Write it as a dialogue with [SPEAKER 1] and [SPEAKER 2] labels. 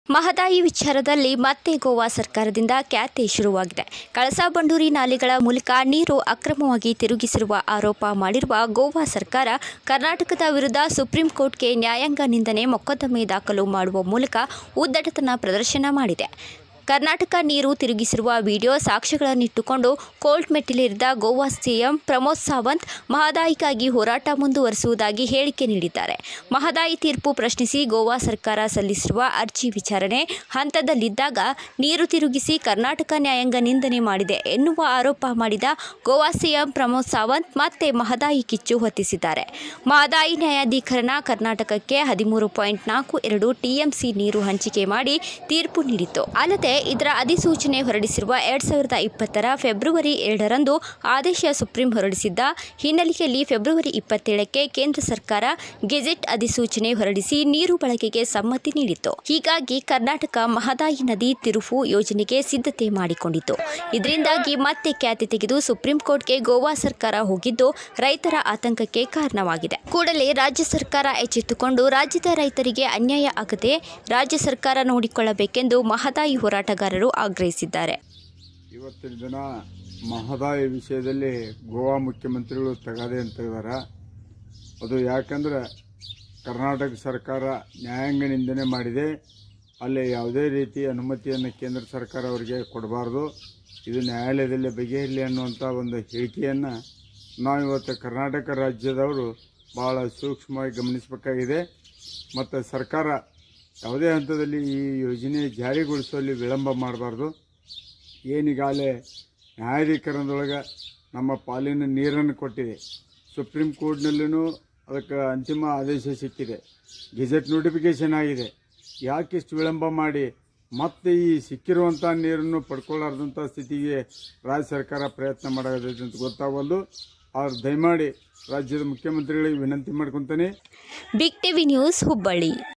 [SPEAKER 1] ಮಹದಾಯಿ ವಿಚಾರದಲ್ಲಿ ಮತ್ತೆ ಗೋವಾ ಸರ್ಕಾರದಿಂದ ಖ್ಯಾತೆ ಶುರುವಾಗಿದೆ ಕಳಸಾ ಬಂಡೂರಿ ನಾಲೆಗಳ ಮೂಲಕ ನೀರು ಅಕ್ರಮವಾಗಿ ತಿರುಗಿಸಿರುವ ಆರೋಪ ಮಾಡಿರುವ ಗೋವಾ ಸರ್ಕಾರ ಕರ್ನಾಟಕದ ವಿರುದ್ಧ ಸುಪ್ರೀಂ ಕೋರ್ಟ್ಗೆ ನ್ಯಾಯಾಂಗ ನಿಂದನೆ ಮೊಕದ್ದಮೆ ದಾಖಲು ಮಾಡುವ ಮೂಲಕ ಉದ್ದಟತನ ಪ್ರದರ್ಶನ ಮಾಡಿದೆ ಕರ್ನಾಟಕ ನೀರು ತಿರುಗಿಸಿರುವ ವಿಡಿಯೋ ಸಾಕ್ಷ್ಯಗಳನ್ನಿಟ್ಟುಕೊಂಡು ಕೋರ್ಟ್ ಮೆಟ್ಟಿಲೇರಿದ ಗೋವಾ ಸಿಎಂ ಪ್ರಮೋದ್ ಸಾವಂತ್ ಮಹದಾಯಿಗಾಗಿ ಹೋರಾಟ ಮುಂದುವರಿಸುವುದಾಗಿ ಹೇಳಿಕೆ ನೀಡಿದ್ದಾರೆ ಮಹದಾಯಿ ತೀರ್ಪು ಪ್ರಶ್ನಿಸಿ ಗೋವಾ ಸರ್ಕಾರ ಸಲ್ಲಿಸಿರುವ ಅರ್ಜಿ ವಿಚಾರಣೆ ಹಂತದಲ್ಲಿದ್ದಾಗ ನೀರು ತಿರುಗಿಸಿ ಕರ್ನಾಟಕ ನ್ಯಾಯಾಂಗ ನಿಂದನೆ ಮಾಡಿದೆ ಎನ್ನುವ ಆರೋಪ ಮಾಡಿದ ಗೋವಾ ಸಿಎಂ ಪ್ರಮೋದ್ ಸಾವಂತ್ ಮತ್ತೆ ಮಹದಾಯಿ ಕಿಚ್ಚು ಹೊತ್ತಿಸಿದ್ದಾರೆ ಮಹದಾಯಿ ನ್ಯಾಯಾಧೀಕರಣ ಕರ್ನಾಟಕಕ್ಕೆ ಹದಿಮೂರು ಪಾಯಿಂಟ್ ನಾಲ್ಕು ಎರಡು ಟಿಎಂಸಿ ನೀರು ಹಂಚಿಕೆ ಮಾಡಿ ತೀರ್ಪು ನೀಡಿತ್ತು ಅಲ್ಲದೆ ಇದರ ಅಧಿಸೂಚನೆ ಹೊರಡಿಸಿರುವ ಎರಡ್ ಸಾವಿರದ ಇಪ್ಪತ್ತರ ಫೆಬ್ರವರಿ ಎರಡರಂದು ಆದೇಶ ಸುಪ್ರೀಂ ಹೊರಡಿಸಿದ್ದ ಹಿನ್ನೆಲೆಯಲ್ಲಿ ಫೆಬ್ರವರಿ ಇಪ್ಪತ್ತೇಳಕ್ಕೆ ಕೇಂದ್ರ ಸರ್ಕಾರ ಗೆಜೆಟ್ ಅಧಿಸೂಚನೆ ಹೊರಡಿಸಿ ನೀರು ಬಳಕೆಗೆ ಸಮ್ಮತಿ ನೀಡಿತ್ತು ಹೀಗಾಗಿ ಕರ್ನಾಟಕ ಮಹದಾಯಿ ನದಿ ತಿರುವು ಯೋಜನೆಗೆ ಸಿದ್ಧತೆ ಮಾಡಿಕೊಂಡಿತ್ತು ಇದರಿಂದಾಗಿ ಮತ್ತೆ ಖ್ಯಾತಿ ತೆಗೆದು ಸುಪ್ರೀಂ ಕೋರ್ಟ್ಗೆ ಗೋವಾ ಸರ್ಕಾರ ಹೋಗಿದ್ದು ರೈತರ ಆತಂಕಕ್ಕೆ ಕಾರಣವಾಗಿದೆ ಕೂಡಲೇ ರಾಜ್ಯ ಸರ್ಕಾರ ಎಚ್ಚೆತ್ತುಕೊಂಡು ರಾಜ್ಯದ ರೈತರಿಗೆ ಅನ್ಯಾಯ ಆಗದೆ ರಾಜ್ಯ ಸರ್ಕಾರ ನೋಡಿಕೊಳ್ಳಬೇಕೆಂದು ಮಹದಾಯಿ ಹೋರಾಟಗಾರರು ಆಗ್ರಹಿಸಿದ್ದಾರೆ
[SPEAKER 2] ಇವತ್ತಿನ ದಿನ ಮಹದಾಯಿ ವಿಷಯದಲ್ಲಿ ಗೋವಾ ಮುಖ್ಯಮಂತ್ರಿಗಳು ತಗಾದೆ ಅಂತ ತೆಗೆದಾರ ಅದು ಯಾಕಂದ್ರೆ ಕರ್ನಾಟಕ ಸರ್ಕಾರ ನ್ಯಾಯಾಂಗ ನಿಂದನೆ ಮಾಡಿದೆ ಅಲ್ಲಿ ಯಾವುದೇ ರೀತಿ ಅನುಮತಿಯನ್ನು ಕೇಂದ್ರ ಸರ್ಕಾರ ಅವರಿಗೆ ಕೊಡಬಾರ್ದು ಇದು ನ್ಯಾಯಾಲಯದಲ್ಲಿ ಬಗೆಹರಿಲಿ ಅನ್ನುವಂಥ ಒಂದು ಹೇಳಿಕೆಯನ್ನು ನಾವಿವತ್ತು ಕರ್ನಾಟಕ ರಾಜ್ಯದವರು ಭಾಳ ಸೂಕ್ಷ್ಮವಾಗಿ ಗಮನಿಸಬೇಕಾಗಿದೆ ಮತ್ತು ಸರ್ಕಾರ ಯಾವುದೇ ಹಂತದಲ್ಲಿ ಈ ಯೋಜನೆ ಜಾರಿಗೊಳಿಸುವಲ್ಲಿ ವಿಳಂಬ ಮಾಡಬಾರ್ದು ಏನೀಗಾಗಲೇ ನ್ಯಾಯಾಧೀಕರಣದೊಳಗೆ ನಮ್ಮ ಪಾಲಿನ ನೀರನ್ನು ಕೊಟ್ಟಿದೆ ಸುಪ್ರೀಂ ಕೋರ್ಟ್ನಲ್ಲೂ ಅದಕ್ಕೆ ಅಂತಿಮ ಆದೇಶ ಸಿಕ್ಕಿದೆ ಗೆಜೆಟ್ ನೋಟಿಫಿಕೇಶನ್ ಆಗಿದೆ ಯಾಕಿಷ್ಟು ವಿಳಂಬ ಮಾಡಿ ಮತ್ತೆ ಈ ಸಿಕ್ಕಿರುವಂಥ ನೀರನ್ನು ಪಡ್ಕೊಳ್ಳಾರ್ದಂಥ ಸ್ಥಿತಿಗೆ ರಾಜ್ಯ ಸರ್ಕಾರ ಪ್ರಯತ್ನ ಮಾಡೋದೈತೆ ಅಂತ ಗೊತ್ತಾಗವಲ್ದು ಅವ್ರು ದಯಮಾಡಿ ರಾಜ್ಯದ ಮುಖ್ಯಮಂತ್ರಿಗಳಿಗೆ ವಿನಂತಿ ಮಾಡ್ಕೊತಾನೆ
[SPEAKER 1] ಬಿಗ್ ಟಿವಿ ನ್ಯೂಸ್ ಹುಬ್ಬಳ್ಳಿ